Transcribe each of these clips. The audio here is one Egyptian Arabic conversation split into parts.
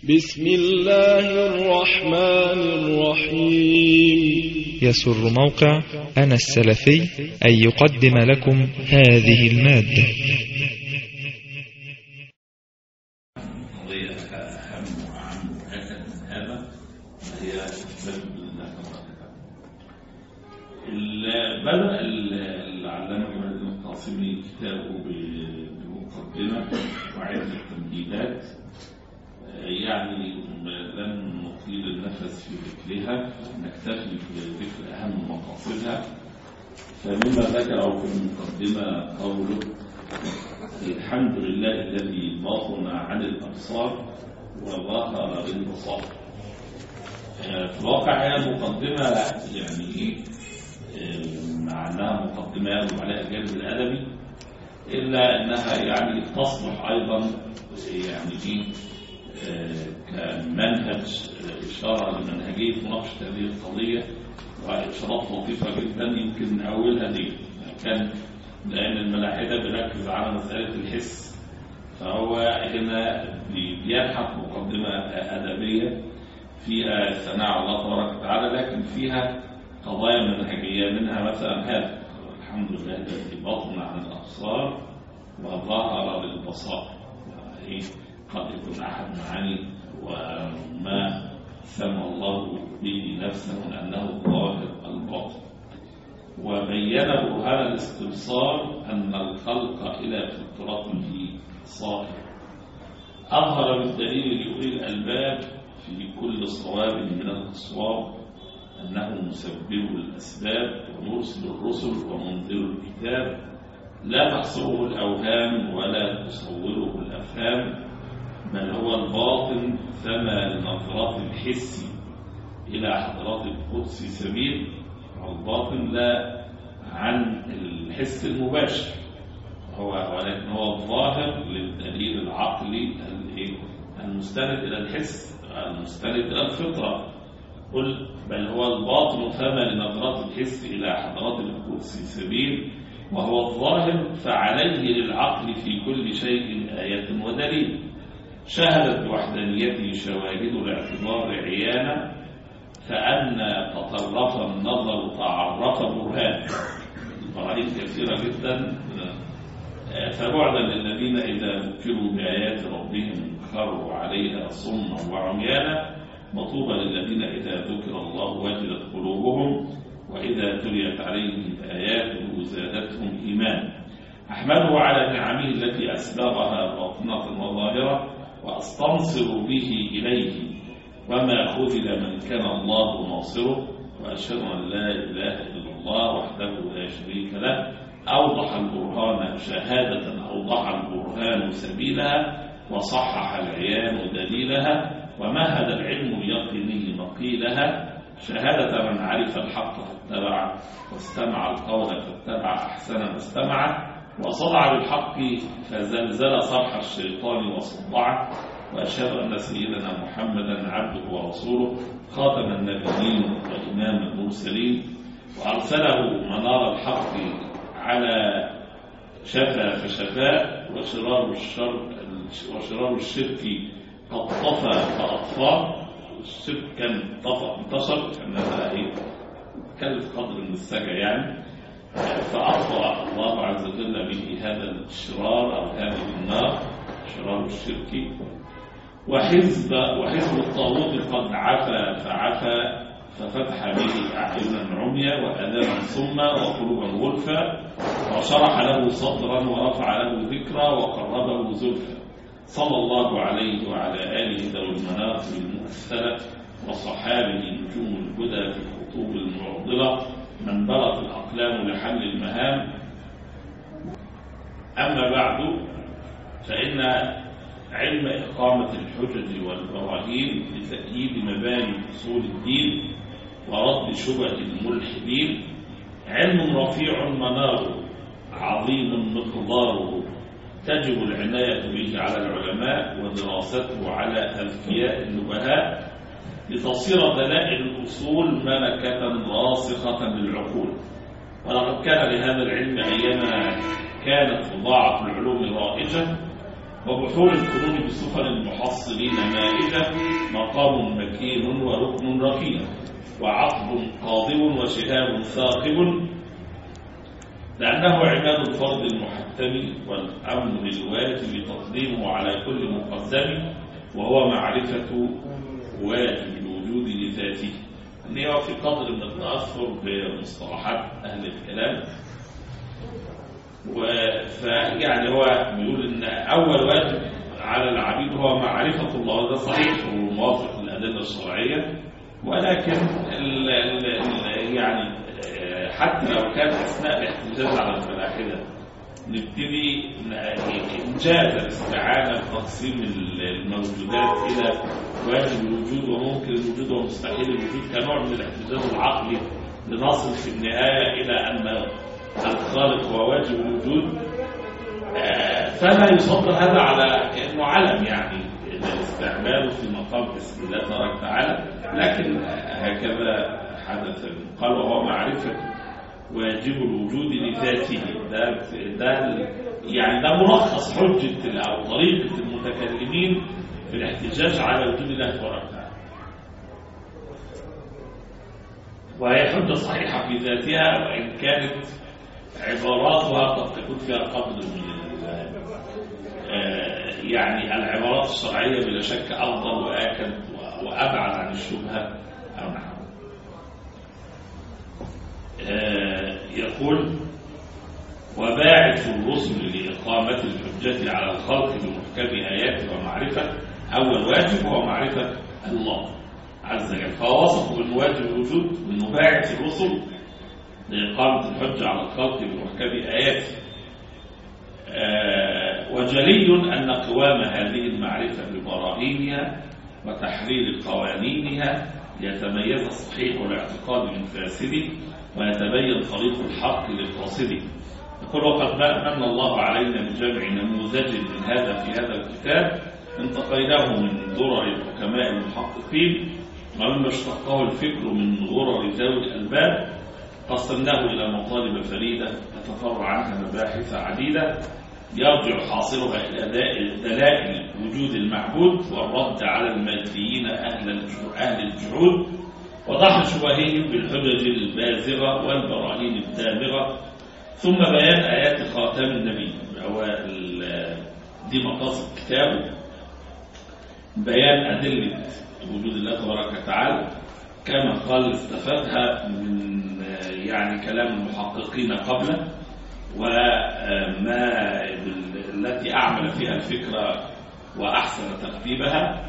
بسم الله الرحمن الرحيم يسر موقع أنا السلفي أن يقدم لكم هذه المادة قضية أهم وأعم وأكد من هذا هي أسباب الله ال- بدأ ال- العلامة جمال الدين القاسمي كتابه ب- بمقدمة وعدة تمهيدات آه، يعني لن نطيل النفس في ذكرها نكتفي بذكر أهم مقاصدها فمما ذكره في المقدمة قوله الحمد لله الذي باطن عن الأبصار وظهر بالبصار آه، في الواقع هي مقدمة يعني إيه آه، معناها مقدمة يغلب عليها الجانب الأدبي إلا أنها يعني تصلح أيضا يعني إيه آه، كمنهج آه، إشارة لمنهجية مناقشة هذه القضية وإشارات لطيفة جدا يمكن أولها دي كان لأن الملاحدة بيركز على مسألة الحس فهو هنا بي- بيبحث مقدمة أدبية فيها ثناء على الله تبارك وتعالى لكن فيها قضايا منهجية منها مثلا هذا الحمد لله الذي بطن عن الأبصار وظهر بالبصار يعني قد يكون أحد معاني وما سمى الله به نفسه أنه ظاهر الباطن وبين برهان الاستبصار أن الخلق إلى فطرته صائر أظهر بالدليل لأولي الألباب في كل صواب من الأصواب أنه مسبب الأسباب ومرسل الرسل ومنذر الكتاب لا تحصره الأوهام ولا تصوره الأفهام بل هو الباطن فما لنظرات الحس إلى حضرات القدس سبيل الباطن لا عن الحس المباشر هو ولكن هو الظاهر للدليل العقلي الإيه؟ المستند إلى الحس المستند إلى الفطرة قل بل هو الباطن فما لنظرات الحس إلى حضرات القدس سبيل وهو الظاهر فعليه للعقل في كل شيء آية ودليل شهدت بوحدانيته شواهد الاعتبار عيانا فأن تطرف النظر تعرف برهان براهين كثيرة جدا آه، فبعدا للذين إذا ذكروا بآيات ربهم خروا عليها صما وعميانا وطوبى للذين إذا ذكر الله وجلت قلوبهم وإذا تليت عليهم آياته زادتهم إيمانا أحمده على نعمه التي أسبغها باطنة وظاهرة وأستنصر به إليه وما خذل من كان الله ناصره وأشهد أن لا إله إلا الله وحده لا شريك له أوضح البرهان شهادة أوضح البرهان سبيلها وصحح العيان دليلها ومهد العلم اليقيني مقيلها شهادة من عرف الحق فاتبع واستمع القول فاتبع أحسن ما استمع وصدع بالحق فزلزل صرح الشيطان وصدعه وأشهد أن سيدنا محمدا عبده ورسوله خاتم النبيين وإمام المرسلين وأرسله منار الحق على شفا فشفاء وشرار الشر وشرار الشرك قد طفى فأطفاه الشرك كان طفى انتشر كأنها إيه كلف قدر من السجع يعني فأطفأ الله عز وجل به هذا الشرار أو هذه النار شرار الشرك وحزب وحزب الطاغوت قد عفا فعفا ففتح به أعينا عميا وآذانا صما وقلوبا غلفا وشرح له صدرا ورفع له ذكرا وقربه زلفا صلى الله عليه وعلى آله ذوي المناقب المؤثرة وصحابه نجوم الهدى في الخطوب المعضلة من بلغت الأقلام لحل المهام أما بعد فإن علم إقامة الحجج والبراهين لتأييد مباني أصول الدين ورد شبه الملحدين علم رفيع مناره عظيم مقداره تجب العناية به على العلماء ودراسته على أذكياء النبهاء لتصير دلائل الأصول ملكة راسخة للعقول ولقد كان لهذا العلم أيما كانت بضاعة العلوم رائجة وبحور القرون بسفن المحصلين مائدة مقام مكين وركن رفيع وعقب قاضب وشهاب ثاقب لأنه عماد الفرض المحتم والأمر الواجب تقديمه على كل مقدم وهو معرفة واجب الوجود لذاته ان هو في قدر من التأثر بمصطلحات أهل الكلام ويعني هو بيقول ان اول واجب على العبيد هو معرفة الله ده صحيح وموافق للأدلة الشرعية ولكن ال ال ال يعني آه، حتى لو كان أثناء الاحتجاج على الملاحدة نبتدي ن- نجاز الاستعانة بتقسيم ال- الموجودات إلى واجب الوجود وممكن الوجود ومستحيل الوجود كنوع من الاحتجاج العقلي لنصل في النهاية إلى أن الخالق هو واجب الوجود آه، فلا يصدر هذا على كأنه علم يعني استعماله في مقام اسم الله تبارك وتعالى لكن هكذا حدث قال وهو معرفة واجب الوجود لذاته ده ده يعني ده ملخص حجة أو طريقة المتكلمين في الاحتجاج على وجود الله تبارك وتعالى وهي حجة صحيحة في ذاتها وإن كانت عباراتها قد تكون فيها قدر من ال- آه، يعني العبارات الشرعية بلا شك أفضل وآكد وأبعد عن الشبهة أو نحو آه، يقول وباعث الرسل لإقامة الحجة على الخلق بمحكم آياته ومعرفة أول واجب هو معرفة الله عز وجل فهو وصف من واجب الوجود من باعث الرسل لإقامة الحجة على الخلق بمحكم آياته آه، وجلي أن قوام هذه المعرفة ببراهينها وتحرير قوانينها ليتميز الصحيح الاعتقاد من فاسده ويتبين طريق الحق للقاصد يقول وقد من الله علينا بجمع نموذج من هذا في هذا الكتاب انتقيناه من درر الحكماء المحققين ومما اشتقه الفكر من غرر ذوي الألباب قسمناه إلى مطالب فريدة تتفرع عنها مباحث عديدة يرجع حاصلها إلى دلائل- دلائل وجود المعبود والرد على الماديين أهل الج- أهل الجحود وضح شبههم بالحجج البازغة والبراهين الدامغة ثم بيان آيات خاتم النبي هو ال- دي مقاصد كتابه بيان أدلة وجود الله تبارك وتعالى كما قال استفادها من آه، يعني كلام المحققين قبله وما بال- التي أعمل فيها الفكرة وأحسن ترتيبها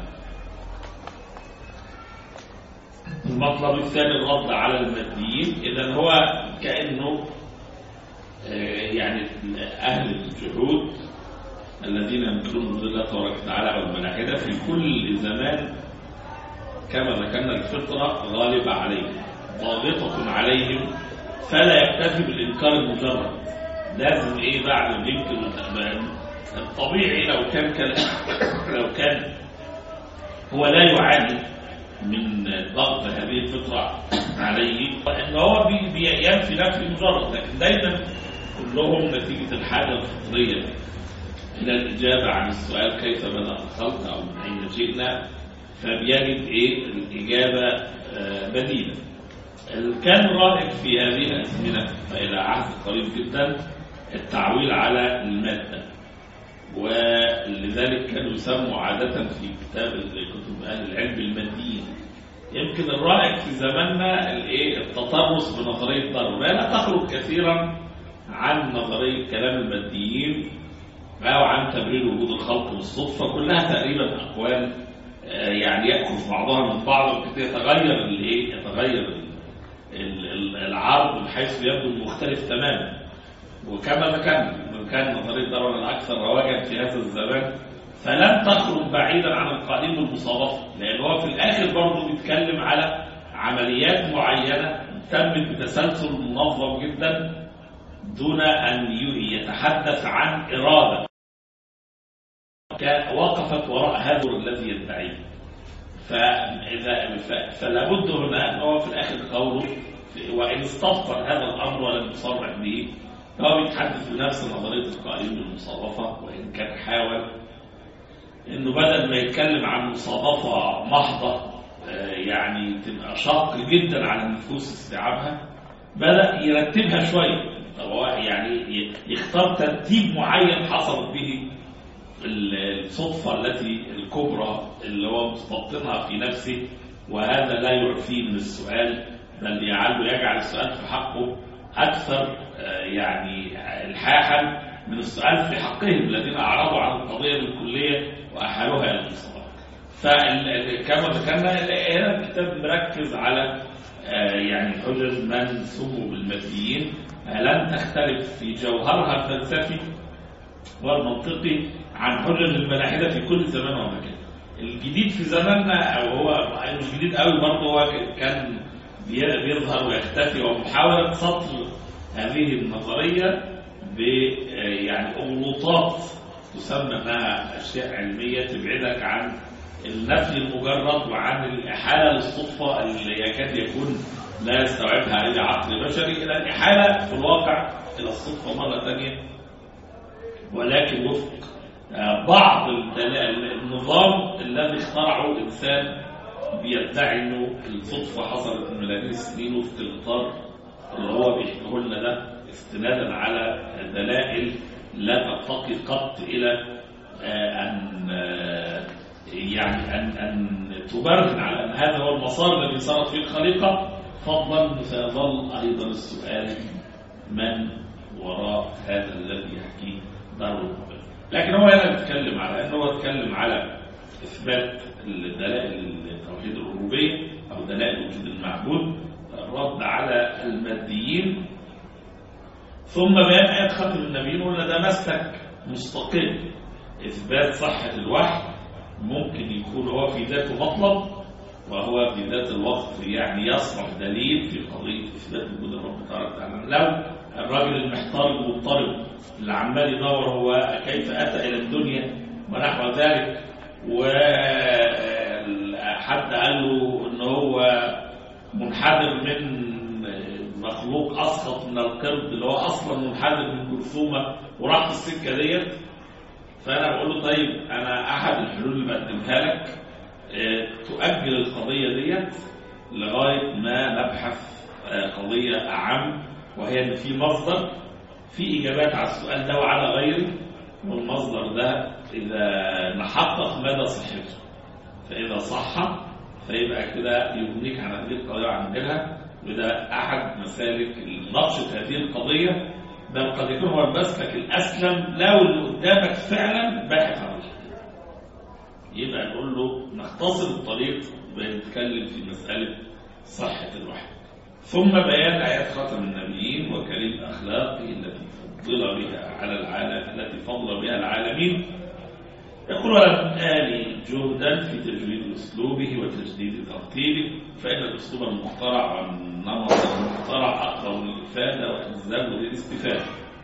المطلب الثاني الرد على الماديين إذا هو كأنه آه، يعني أهل الجحود الذين ينكرون وجود الله تبارك وتعالى والملاحدة في كل زمان كما ذكرنا الفطرة غالبة عليهم ضاغطة عليهم فلا يكتفي بالإنكار المجرد لازم إيه بعد ما ينكر وتأبان الطبيعي لو كان كان لو كان هو لا يعاني من ضغط هذه الفطرة عليه وإن هو بي- بي- ينفي نفي مجرد لكن دايما كلهم نتيجة الحاجة الفطرية إلى الإجابة عن السؤال كيف بدأ الخلق أو من أين جئنا فبيجد إيه الإجابة آه، بديلة كان رائد في هذه الأزمنة إلى عهد قريب جدا التعويل على المادة ولذلك كانوا يسموا عادة في كتاب كتب أهل العلم الماديين يمكن الرائد في زماننا الايه التطرس بنظرية داروين لا تخرج كثيرا عن نظرية كلام الماديين أو عن تبرير وجود الخلق بالصدفة كلها تقريبا أقوال آه، يعني يأخذ بعضها من بعض وكده يتغير الايه يتغير ال- ال- ال- العرض بحيث يبدو مختلف تماما وكما ذكرنا من كان نظرية داروين الأكثر رواجا في هذا الزمان فلم تخرج بعيدا عن القائلين بالمصادفة لأن هو في الآخر برضه بيتكلم على عمليات معينة تمت بتسلسل منظم جدا دون أن ي- يتحدث عن إرادة كان- وقفت وراء هذا الذي يدعيه فإذا ف- فلا بد هنا أن هو في الآخر قوله وإن استبطن هذا الأمر ولم يصرح به فهو بيتحدث بنفس نظرية القائلين بالمصادفة وإن كان حاول انه بدل ما يتكلم عن مصادفه محضه آه، يعني تبقى شاق جدا على النفوس استيعابها بدا يرتبها شويه طب هو يعني ي- يختار ترتيب معين حصلت به ال- الصدفه التي الكبرى اللي هو مستبطنها في نفسه وهذا لا يعفيه من السؤال بل يجعله يجعل السؤال في حقه اكثر آه، يعني الحاحا من السؤال في حقهم الذين اعرضوا عن القضيه بالكليه واحالوها الى الانصراف. فكما ذكرنا هنا الكتاب مركز على آه، يعني حجج من سموا بالماديين آه، لم تختلف في جوهرها الفلسفي والمنطقي عن حجج الملاحده في كل زمان ومكان. الجديد في زماننا او هو مش جديد قوي برضه هو كان بي- بيظهر ويختفي ومحاوله سطر هذه النظريه ب آه، يعني اغلوطات تسمى انها اشياء علميه تبعدك عن النفي المجرد وعن الاحاله للصدفه اللي يكاد يكون لا يستوعبها اي عقل بشري الى الاحاله في الواقع الى الصدفه مره ثانيه ولكن وفق آه، بعض الدلا- النظام الذي اخترعه انسان بيدعي انه الصدفه حصلت من ملايين السنين وفق الاطار اللي هو بيحكيه لنا ده استنادا على دلائل لا ترتقي قط الى آه، ان آه، يعني ان ان تبرهن على ان هذا هو المسار الذي صارت فيه الخليقه فضلا سيظل ايضا السؤال من وراء هذا الذي يحكيه داروين لكن هو هنا بيتكلم على انه هو اتكلم على اثبات الدلائل توحيد الربوبيه او دلائل وجود المعبود الرد على الماديين ثم بيان آيات خاتم النبيين ولا ده مسلك مستقل إثبات صحة الوحي ممكن يكون هو في ذاته مطلب وهو في ذات الوقت يعني يصبح دليل في قضية إثبات وجود الرب تبارك وتعالى لو الراجل المحتار المضطرب اللي عمال يدور هو كيف أتى إلى الدنيا ونحو ذلك وحد قال له إن هو منحدر من مخلوق اسقط من القرد اللي هو اصلا منحدر من جرثومه وراح في السكه ديت فانا بقول له طيب انا احد الحلول اللي بقدمها لك آه، تؤجل القضيه ديت لغايه ما نبحث آه، قضيه اعم وهي ان في مصدر في اجابات على السؤال ده وعلى غيره والمصدر ده اذا نحقق مدى صحته فاذا صح فيبقى كده يغنيك عن هذه القضيه وعن غيرها وده احد مسالك نقشه هذه القضيه بل قد يكون هو المسلك الاسلم لو اللي قدامك فعلا باحث عن الحقيقه يبقى نقول له نختصر الطريق ونتكلم في مساله صحه الوحي ثم بيان ايات خاتم النبيين وكريم اخلاقه التي فضل بها على العالم التي فضل بها العالمين يقول ولم آلي جهدا في تجويد أسلوبه وتجديد ترتيبه فإن الأسلوب المخترع والنمط المخترع أقرب للإفادة وألزم للاستفادة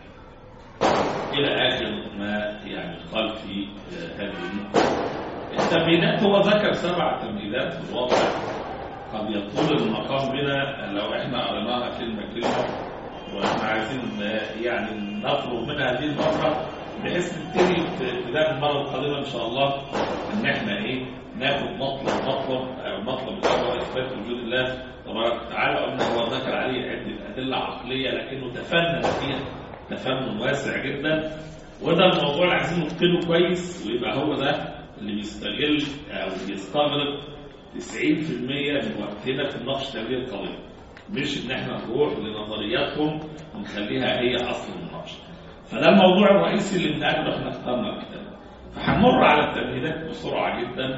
إلى آخر ما يعني قال في آه، هذه النقطة التمهيدات هو ذكر سبع تمهيدات في الواقع قد يطول المقام بنا لو احنا قريناها كلمة كلمة واحنا عايزين آه، يعني نخرج منها هذه المرة بحيث نبتدي في ابتداء المره القادمه ان شاء الله ان احنا ايه ناخد مطلب مطلب او مطلب الاول اثبات وجود الله تبارك وتعالى وان هو ذكر عليه عده ادله عقليه لكنه تفنن فيها تفنن واسع جدا وده الموضوع اللي عايزين نتقنه كويس ويبقى هو ده اللي بيستغل او بيستغرق 90% من وقتنا في مناقشه هذه القضيه مش ان احنا نروح لنظرياتهم ونخليها هي اصل المناقشه فده الموضوع الرئيسي اللي من اجله احنا اخترنا الكتاب فهنمر على التمهيدات بسرعه جدا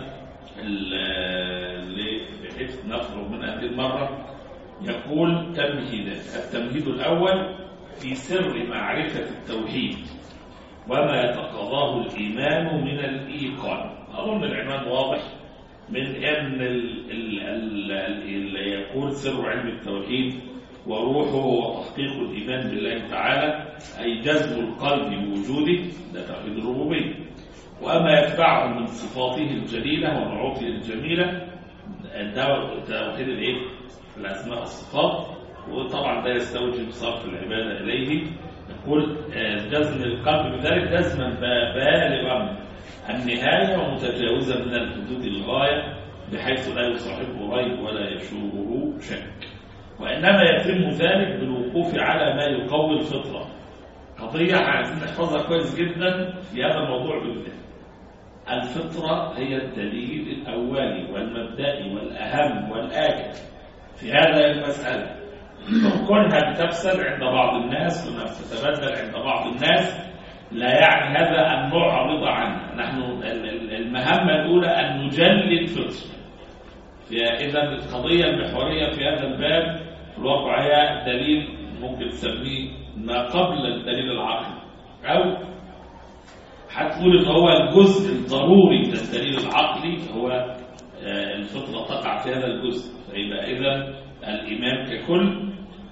اللي بحيث نخرج من هذه المره يقول تمهيدات التمهيد الاول في سر معرفه التوحيد وما يتقاضاه الايمان من الايقان اظن العنوان واضح من ان ال ال ال ال يقول سر علم التوحيد وروحه وتحقيق الإيمان بالله تعالى أي جذب القلب بوجوده ده توحيد الربوبية وأما يتبعه من صفاته الجليلة ونعوته الجميلة ده توحيد الإيه؟ الأسماء والصفات وطبعا ده يستوجب صرف العبادة إليه يقول جزم القلب بذلك جزما بالغا النهاية ومتجاوزا من الحدود الغاية بحيث لا يصاحبه ريب ولا يشوبه شك وإنما يتم ذلك بالوقوف على ما يقوي الفطرة قضية عايزين نحفظها كويس جدا في هذا الموضوع بالذات الفطرة هي الدليل الأولي والمبدئي والأهم والآكد في هذا المسألة كونها بتفسد عند بعض الناس كونها بتتبدل عند بعض الناس لا يعني هذا أن نعرض عنها نحن المهمة الأولى أن نجلي الفطر إذا القضية المحورية في هذا الباب في الواقع هي دليل ممكن تسميه ما قبل الدليل العقلي أو هتقول ان هو الجزء الضروري من الدليل العقلي هو الفطرة تقع في هذا الجزء فيبقى إذا الإيمان ككل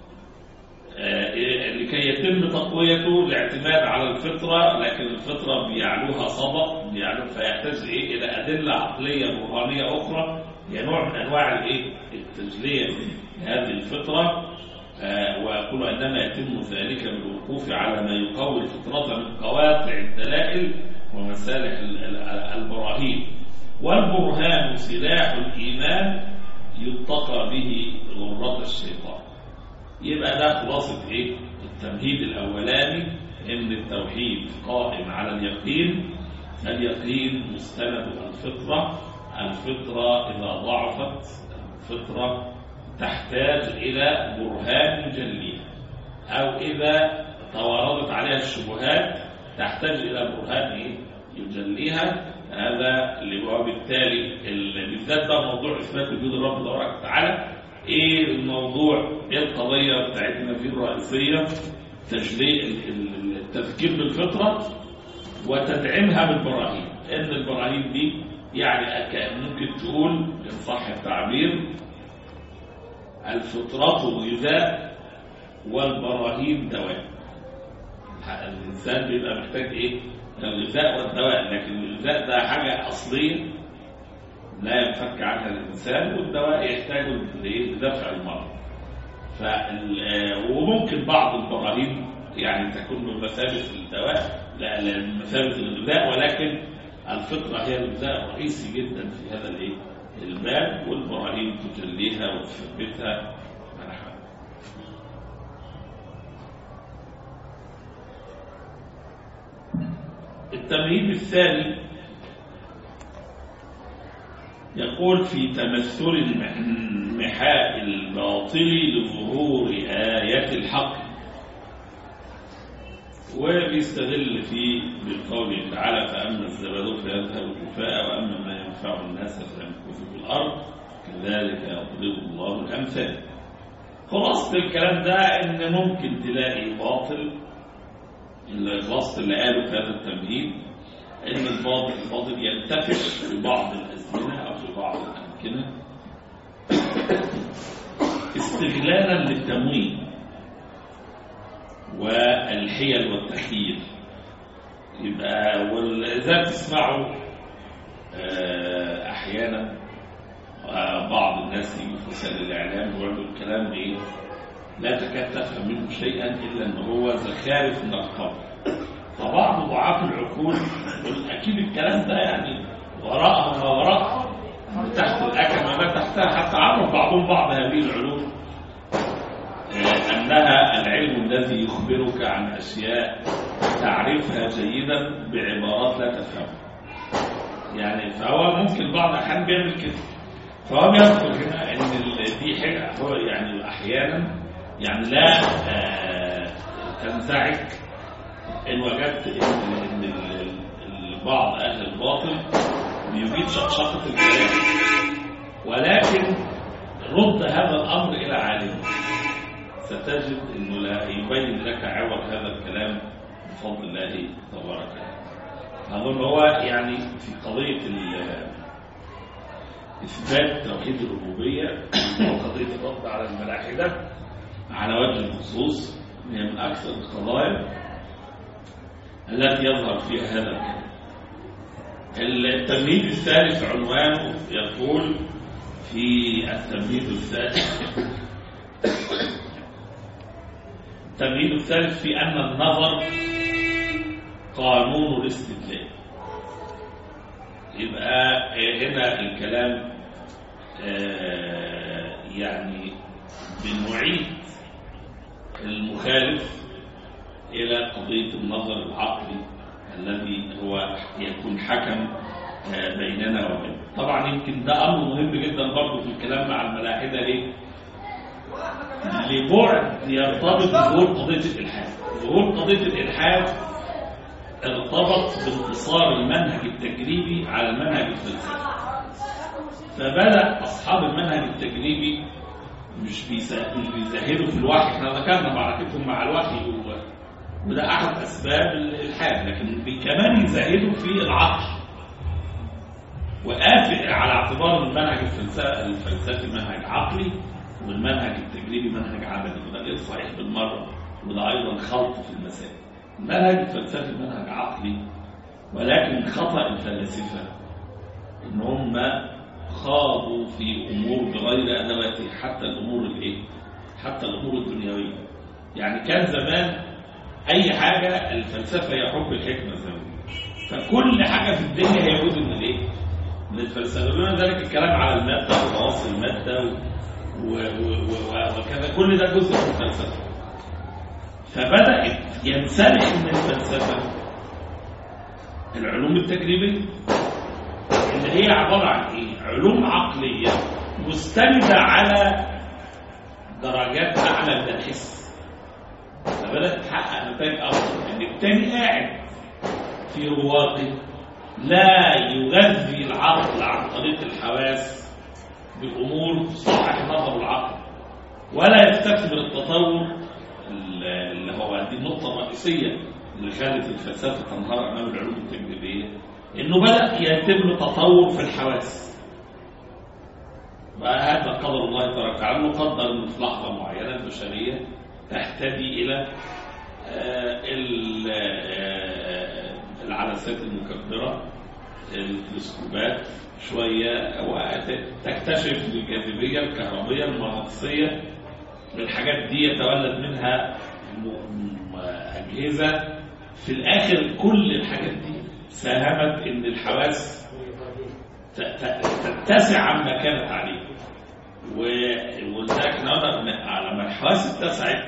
لكي يتم تقويته الاعتماد على الفطرة لكن الفطرة بيعلوها صبر بيعلو فيحتاج إيه إلى أدلة عقلية برهانية أخرى هي نوع من أنواع الإيه التجلية لهذه الفطرة ويقول إنما يتم ذلك بالوقوف على ما يقوي الفطرة من قواطع الدلائل ومسالح البراهين والبرهان سلاح الإيمان يتقى به غرة الشيطان يبقى ده خلاصة إيه؟ التمهيد الأولاني إن التوحيد قائم على اليقين اليقين مستند الفطرة الفطرة إذا ضعفت الفطرة تحتاج إلى برهان يجليها أو إذا تواردت عليها الشبهات تحتاج إلى برهان إيه؟ يجليها هذا اللي هو بالتالي بالذات بقى موضوع إثبات وجود الرب تبارك وتعالى إيه الموضوع إيه القضية بتاعتنا فيه الرئيسية تجلي التفكير بالفطرة وتدعيمها بالبراهين إن البراهين دي يعني ممكن تقول إن صح التعبير الفطرة غذاء والبراهين دواء الإنسان بيبقى محتاج إيه الغذاء والدواء لكن الغذاء ده حاجة أصلية لا ينفك عنها الإنسان والدواء يحتاج لدفع المرض وممكن بعض البراهين يعني تكون بمثابة الدواء لا بمثابة الغذاء ولكن الفطرة هي الغذاء الرئيسي جدا في هذا الايه الباب والبراهين تجليها وتثبتها التمهيد الثاني يقول في تمثل المحاء الباطل لظهور آية الحق وبيستدل فيه بقوله تعالى فأما الزبد فيذهب جفاء وأما ما ينفع الناس فيمكث في الأرض كذلك يضرب الله الأمثال خلاصة الكلام ده إن ممكن تلاقي باطل الخلاصة اللي قاله في هذا التمهيد إن الباطل الباطل ينتفش في بعض الأزمنة أو في بعض الأمكنة استغلالا للتموين والحيل والتخيل يبقى وإذا تسمعوا أحيانا بعض الناس يجوا في وسائل الإعلام ويقولوا الكلام إيه لا تكاد تفهم منه شيئا إلا أن هو زخارف من القبر فبعض ضعاف العقول يقول أكيد الكلام ده يعني وراءها ما وراءها تحت الأكمة ما تحتها حتى عرف بعضهم بعض هذه العلوم أنها العلم الذي يخبرك عن أشياء تعرفها جيدا بعبارات لا تفهمها يعني فهو ممكن بعض الأحيان بيعمل كده فهو بيذكر هنا ان دي حاجه هو يعني احيانا يعني لا آه تنزعج ان وجدت ان, إن بعض اهل الباطل بيجيد شقشقه الكلام ولكن رد هذا الامر الى عالم ستجد انه لا يبين لك عوض هذا الكلام بفضل الله تبارك وتعالى اظن هو يعني في قضيه إثبات توحيد الربوبية وقضية الرد على الملاحدة على وجه الخصوص هي من أكثر القضايا التي يظهر فيها هذا الكلام. التمهيد الثالث عنوانه يقول في التمهيد الثالث التمهيد الثالث في أن النظر قانون الاستدلال يبقى آه، هنا الكلام آه، يعني بنعيد المخالف إلى قضية النظر العقلي الذي هو يكون حكم آه، بيننا وبينه طبعا يمكن ده أمر مهم جدا برضه في الكلام مع الملاحدة ليه؟ لبعد يرتبط بظهور قضية الإلحاد ظهور قضية الإلحاد ارتبط بانتصار المنهج التجريبي على المنهج الفلسفي فبدأ أصحاب المنهج التجريبي مش بيسا- مش بيزهدوا في الوحي احنا ذكرنا معركتهم مع الوحي و... وده أحد أسباب الإلحاد لكن بي- كمان يزهدوا في العقل وقافل على اعتبار المنهج الفلسفي الفلسفي منهج عقلي والمنهج التجريبي منهج عملي وده غير صحيح بالمرة وده أيضا خلط في المسائل المنهج الفلسفي منهج عقلي ولكن خطأ الفلاسفة إن هم خاضوا في أمور بغير أدواتها حتى الأمور الإيه؟ حتى الأمور الدنيوية يعني كان زمان أي حاجة الفلسفة هي حب الحكمة زي ما بيقولوا. فكل حاجة في الدنيا هي جزء من الإيه؟ من الفلسفة بما ذلك الكلام على المادة وخواص المادة و... و... و... و... وكذا كل ده جزء من الفلسفة فبدأت ينسلخ من الفلسفة العلوم التجريبية اللي هي عبارة عن إيه؟ علوم عقلية مستندة على درجات أعلى من الحس فبدأت تحقق نتائج أفضل إن التاني قاعد في رواقه لا يغذي العقل عن طريق الحواس بأمور تصحح نظر العقل ولا يستكبر التطور اللي هو دي النقطة الرئيسية اللي خلت الفلسفة تنهار أمام العلوم التجريبية إنه بدأ يتم تطور في الحواس وهذا قدر الله تبارك وتعالى قدر إنه في لحظة معينة البشرية تهتدي إلى آه، ال- آه، العدسات المكبرة التلسكوبات شوية وتكتشف الجاذبية الكهربية المغناطيسية الحاجات دي يتولد منها م- م- أجهزة في الآخر كل الحاجات دي ساهمت إن الحواس ت- ت- تتسع عما كانت عليه و- ولذلك احنا قلنا إن لما الحواس اتسعت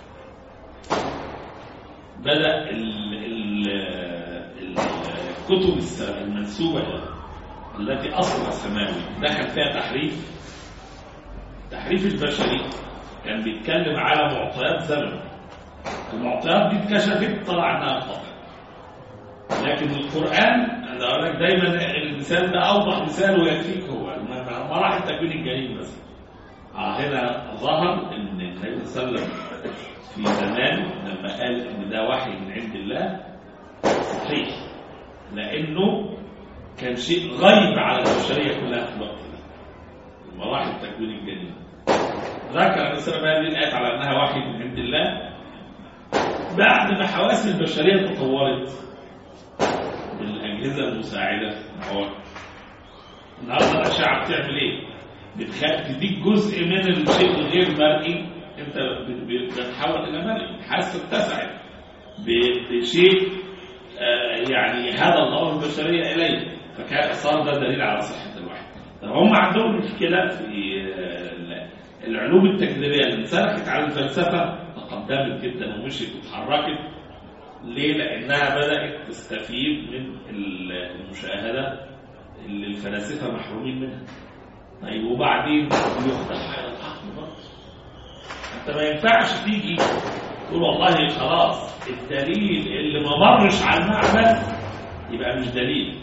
بدأ ال ال ال- الكتب الس- المنسوبة التي أصلها سماوي دخل فيها تحريف التحريف البشري كان بيتكلم على معطيات زمن المعطيات دي اتكشفت طلع انها خطأ لكن القرآن انا اقول لك دايما المثال ده اوضح مثال ويكفيك هو مراحل تكوين الجليل بس اه هنا ظهر ان النبي صلى الله عليه وسلم في زمان لما قال ان ده وحي من عند الله صحيح لانه كان شيء غيب على البشريه كلها في الوقت ده مراحل تكوين الجليل ذكر النبي صلى الله عليه وسلم هذه الايات على انها وحي من عند الله بعد ما حواس البشريه تطورت بالاجهزه المساعده هو النهارده الاشعه بتعمل ايه؟ بتخ- تديك جزء من الشيء الغير مرئي انت ب- ب- بتتحول الى مرئي حاسه اتسعت ب- بشيء آه، يعني هذا الله البشريه اليه فكان صار ده دليل على صحه الوحي طب هم عندهم مشكله في آه، ال- العلوم التجريبيه اللي انسلخت على الفلسفه تقدمت جدا ومشيت واتحركت ليه؟ لانها بدات تستفيد من ال- المشاهده اللي الفلاسفه محرومين منها طيب وبعدين يفتح على العقل برضه انت ما ينفعش تيجي تقول والله خلاص الدليل اللي ما مرش على المعمل يبقى مش دليل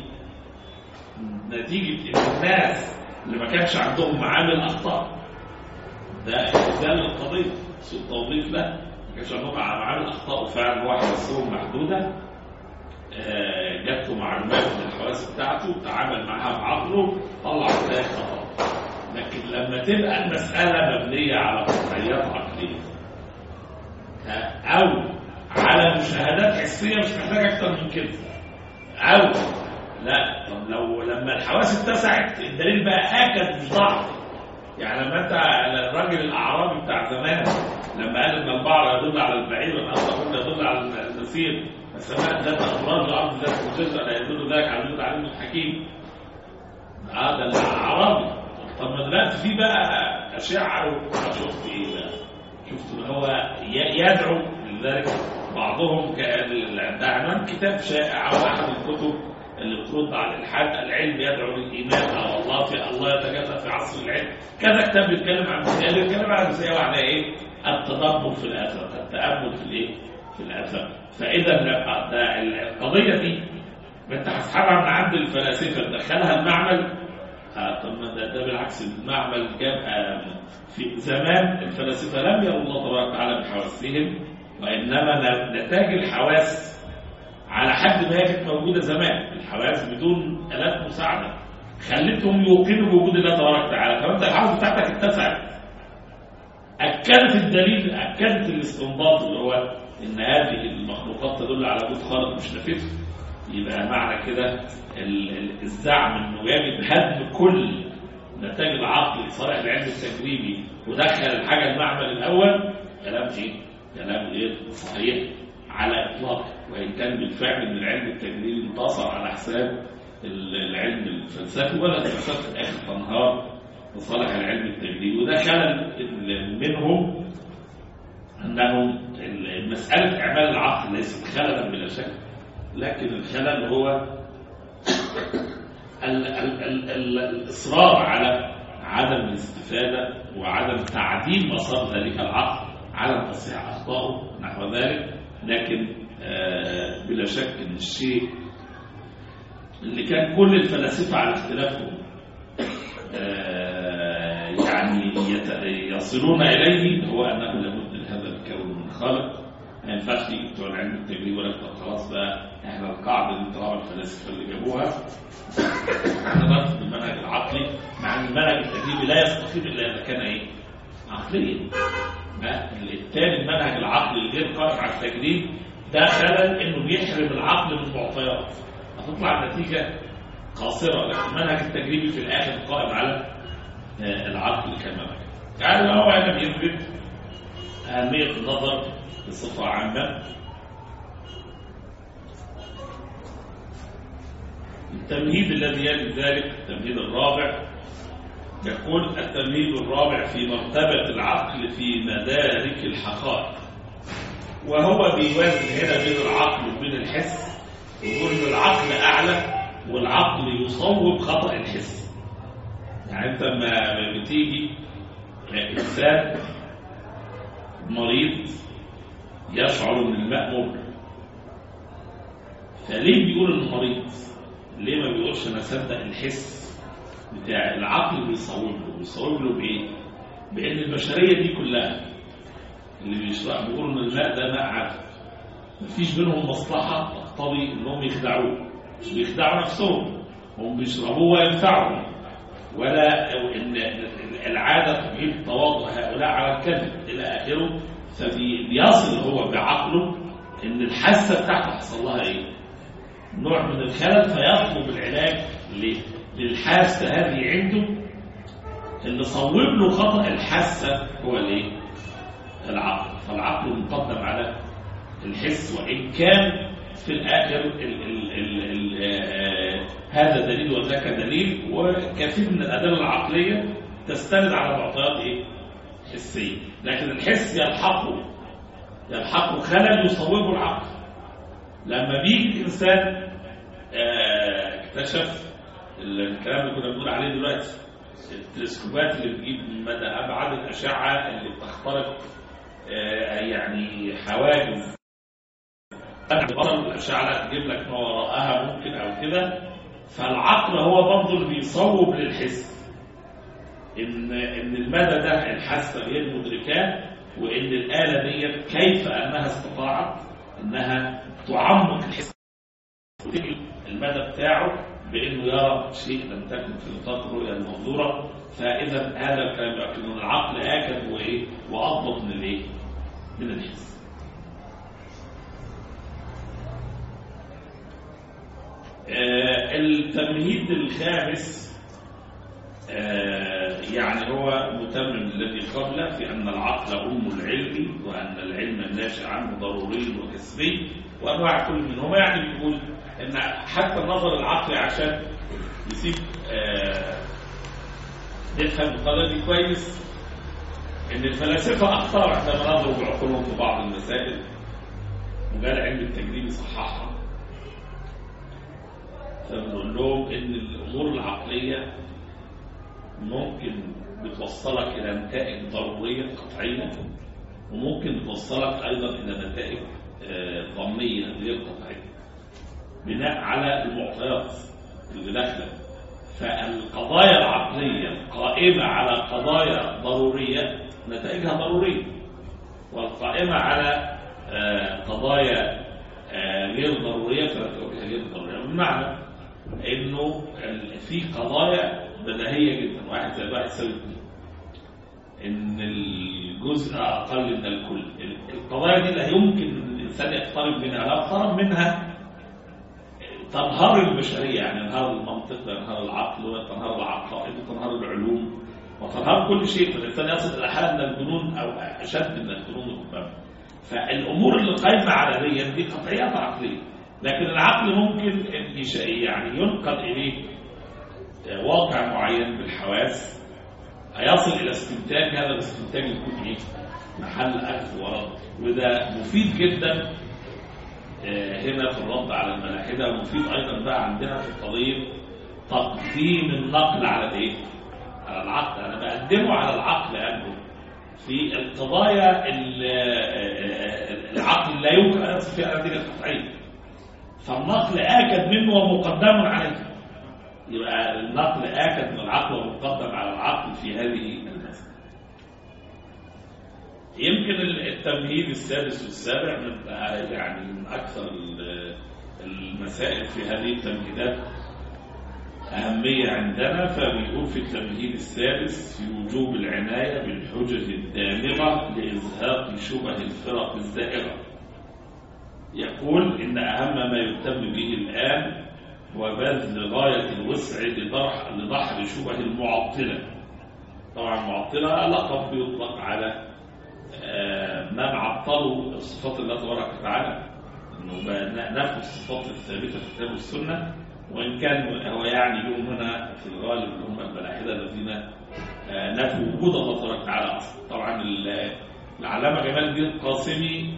نتيجة ان الناس اللي ما كانش عندهم معامل اخطاء ده ده القضية سوء توظيف لا ما كانش عندهم معامل اخطاء وفعلا واحد بسهم محدودة آه، جات له معلومات من الحواس بتاعته تعامل معاها بعقله طلع نتائج خطأ لكن لما تبقى المسألة مبنية على قطعيات عقلية آه، أو على مشاهدات حسية مش محتاج أكتر من كده أو لا طب لو لما الحواس اتسعت الدليل بقى آكد مش ضعف يعني لما انت الراجل الاعرابي بتاع زمان لما قال ان البعر يدل على البعير والاسد يدل على المسير السماء ذات ابراج والارض ذات الجزء لا يدل ذلك على وجود عليم الحكيم اه ده الاعرابي طب ما دلوقتي في بقى اشعه شفت ايه بقى شفت ان هو ي- يدعو لذلك بعضهم كان ده عنوان كتاب شائع او احد الكتب اللي بترد على الالحاد العلم يدعو للايمان او الله في الله يتجلى في عصر العلم كذا كتاب بيتكلم عن المسائل بيتكلم عن المسائل واحده ايه التدبر في الاثر التامل في الايه في الاثر فاذا لا- ده القضيه دي ما انت هتسحبها من عند الفلاسفه تدخلها المعمل آه طب ما ده, ده بالعكس المعمل جاب آه، في زمان الفلاسفه لم يروا الله تبارك وتعالى بحواسهم وانما ن- نتاج الحواس على حد ما هي كانت موجوده زمان الحواس بدون الات مساعده خلتهم يوقنوا بوجود الله تبارك وتعالى فانت الحواس بتاعتك اتسعت اكدت الدليل اكدت الاستنباط اللي هو ان هذه المخلوقات تدل على وجود خالق مش نافذ يبقى معنى كده ال- ال- الزعم انه يجب هدم كل نتائج العقل لصالح العلم التجريبي ودخل الحاجه المعمل الاول كلام ايه؟ كلام غير صحيح على اطلاق وان كان بالفعل ان العلم التجريبي انتصر على حساب ال- العلم الفلسفي ولا الفلسفه في الاخر تنهار لصالح العلم التجريبي وده خلل ال- منهم انهم ال- مساله اعمال العقل ليست خللا بلا شك لكن الخلل هو ال ال ال ال الإصرار على عدم الاستفادة وعدم تعديل مسار ذلك العقل عدم تصحيح أخطائه نحو ذلك لكن آه بلا شك أن الشيء اللي كان كل الفلاسفة على اختلافهم آه يعني يت- يصلون إليه هو أنه لابد لهذا الكون من خالق ما ينفعش تيجي بتوع العلم التجريبي ولا طب خلاص بقى احنا القاعده اللي طلعوا الفلاسفه اللي جابوها احنا نرفض المنهج العقلي مع ان المنهج التجريبي لا يستقيم الا اذا كان ايه؟ عقليا ما التاني المنهج العقلي الغير قائم على التجريب ده خلل انه بيحرم العقل من معطيات هتطلع النتيجه قاصره لكن المنهج التجريبي في الاخر قائم على آه، العقل كمنهج يعني هو هنا بيثبت أهمية النظر بصفة عامة التمهيد الذي يلي ذلك التمهيد الرابع يقول التمهيد الرابع في مرتبة العقل في مدارك الحقائق وهو بيوازن هنا بين العقل وبين الحس ويقول ان العقل اعلى والعقل يصوب خطأ الحس يعني انت لما بتيجي انسان مريض يشعر ان الماء مر فليه بيقول انه مريض ليه ما بيقولش انا صدق الحس بتاع العقل بيصوب له بيصوب له بايه بان البشريه دي كلها اللي بيشرح بيقولوا ان الماء ده ماء عذب مفيش بينهم مصلحه تقتضي انهم يخدعوه بيخدعوا نفسهم هم بيشربوه وينفعهم ولا ان العاده تجيب تواضع هؤلاء على الكذب الى اخره فبيصل هو بعقله ان الحاسه بتاعته حصل لها ايه؟ نوع من الخلل فيطلب العلاج ليه؟ للحاسه هذه عنده اللي صوب له خطا الحاسه هو الايه؟ العقل فالعقل مقدم على الحس وان كان في الاخر ال ال ال ال آه هذا دليل وذاك دليل وكثير من الادله العقليه تستند على معطيات ايه؟ حسيه لكن الحس يلحقه يلحقه خلل يصوبه العقل لما بيجي الانسان آه، اكتشف الكلام اللي كنا بنقول عليه دلوقتي التلسكوبات اللي بتجيب مدى ابعد الاشعه اللي بتخترق آه، يعني حواجز البصر الاشعه لا تجيب لك ما وراءها ممكن او كده فالعقل هو برضه اللي بيصوب للحس ان ان المدى ده الحاسه غير مدركاه وان الاله ديت كيف انها استطاعت انها تعمق الحس المدى بتاعه بانه يرى شيء لم تكن في نطاق الرؤيه المنظوره فاذا هذا الكلام يؤكد ان العقل اكد وايه واضبط من الايه؟ من الحس. آه التمهيد الخامس آه يعني هو متمم الذي قبله في أن العقل أم العلم وأن العلم الناشئ عنه ضروري وكسبي وأنواع كل منهما يعني بيقول أن حتى النظر العقلي عشان يسيب آه نفهم القضيه دي كويس ان الفلاسفه اخطاوا عندما نضرب بعقولهم في بعض المسائل وجاء علم التجريب يصححها فبنقول لهم ان الامور العقليه ممكن بتوصلك الى نتائج ضروريه قطعيه وممكن بتوصلك ايضا الى نتائج آه، ظنيه غير قطعيه بناء على المعطيات اللي داخله فالقضايا العقليه القائمه على قضايا ضروريه نتائجها ضروريه والقائمه على آه، قضايا آه، غير ضروريه فنتائجها غير ضروريه بمعنى انه ال- في قضايا بديهيه جدا واحد زائد واحد يساوي اثنين ان الجزء اقل من الكل القضايا دي لا يمكن الانسان يقترب منها لا اقترب منها تنهار البشريه يعني ينهار المنطق وينهار العقل وتنهار العقائد وتنهار العلوم وتنهار كل شيء فالانسان يصل الى حاله من الجنون او اشد من الجنون ربما فالامور اللي قايمه على دي دي قطعيات عقليه لكن العقل ممكن إن يش- يعني ينقل اليه واقع معين بالحواس هيصل الى استنتاج هذا الاستنتاج يكون ايه؟ محل اخذ ورد وده مفيد جدا آه، هنا في الرد على الملاحده ومفيد ايضا بقى عندنا في قضيه تقديم النقل على الايه؟ على العقل انا بقدمه على العقل قبله في القضايا ال- آه، العقل لا يمكن ان يصل فيها نتيجه قطعيه فالنقل اكد منه ومقدم عليه يبقى النقل آكد من العقل ومقدم على العقل في هذه المسألة يمكن التمهيد السادس والسابع من يعني من أكثر ال- المسائل في هذه التمهيدات أهمية عندنا فبيقول في التمهيد السادس في وجوب العناية بالحجج الدامغة لإزهاق شبه الفرق الزائغة يقول إن أهم ما يهتم به الآن وبذل غاية الوسع لضرح لدحر شبه المعطلة طبعا المعطلة لقب بيطلق على آه، من عطلوا صفات الله تبارك وتعالى انه بقى نفوا الصفات الثابتة في الكتاب والسنة وإن كان هو يعني لهم هنا في الغالب اللي هم الملاحدة الذين آه، نفوا وجود الله تبارك وتعالى أصلا طبعا ال- العلامة جمال الدين القاسمي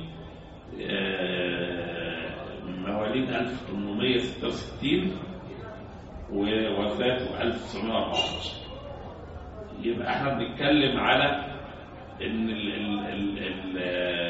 آه، مواليد 1866 ووفاته 1914 يبقى احنا بنتكلم على ان ال ال ال ال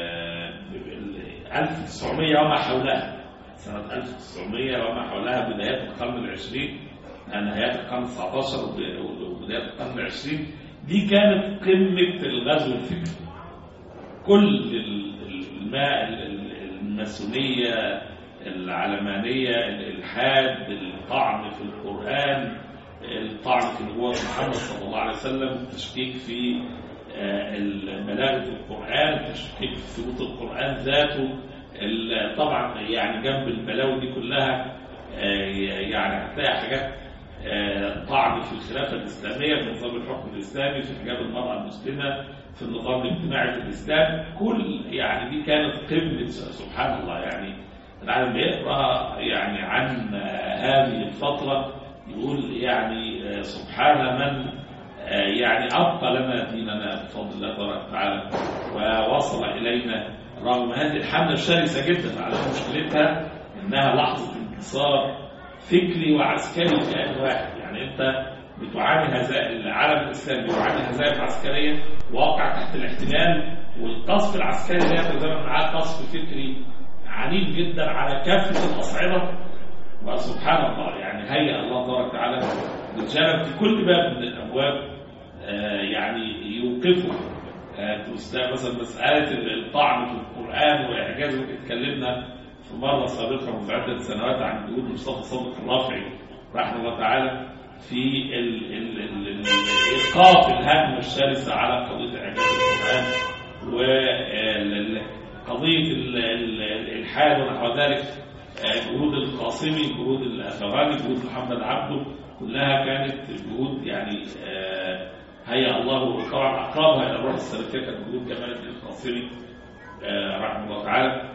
ال 1900 وما حولها سنة 1900 وما حولها بدايات القرن العشرين نهايات القرن 19 وب- وبدايات القرن العشرين دي كانت قمة الغزو الفكري كل ال- ال- الماء ال- ال- الماسونية العلمانية الإلحاد الطعن في القرآن الطعن في نبوة محمد صلى الله عليه وسلم التشكيك في آه، البلاغة القرآن التشكيك في ثبوت القرآن ذاته ال- طبعا يعني جنب البلاوي دي كلها آه، يعني هتلاقي حاجات آه، طعن في الخلافة الإسلامية في نظام الحكم الإسلامي في حجاب المرأة المسلمة في النظام الاجتماعي في الإسلام كل يعني دي كانت قمة سبحان الله يعني العالم بيقرأ يعني عن آه، هذه الفترة يقول يعني آه، سبحان من آه، يعني أبقى لنا ديننا بفضل الله تبارك وتعالى ووصل إلينا رغم هذه الحملة الشرسة جدا على مشكلتها إنها لحظة انتصار فكري وعسكري في آن واحد يعني أنت بتعاني هزائم العالم الإسلامي بيعاني هزائم عسكرية واقع تحت الاحتلال والقصف العسكري اللي يتزامن معاه قصف فكري عنيف جدا على كافة الأصعدة وسبحان الله يعني هيئ الله تبارك وتعالى رجالا في كل باب من الابواب آه، يعني يوقفوا آه، تستاهل مثلا مساله الطعن في القران واعجازه اتكلمنا في مره سابقه منذ عده سنوات عن جهود مصطفى صادق الرافعي رحمه الله تعالى في ال- ال- ال- ال- ايقاف الهجمه الشرسه على قضيه اعجاز القران وقضيه الالحاد ونحو ذلك آه، جهود القاسمي جهود الافغاني جهود محمد عبده كلها كانت جهود يعني آه، هيا الله طبعا اقربها الى الروح السلفيه كانت جهود جمال الدين القاسمي آه، رحمه الله تعالى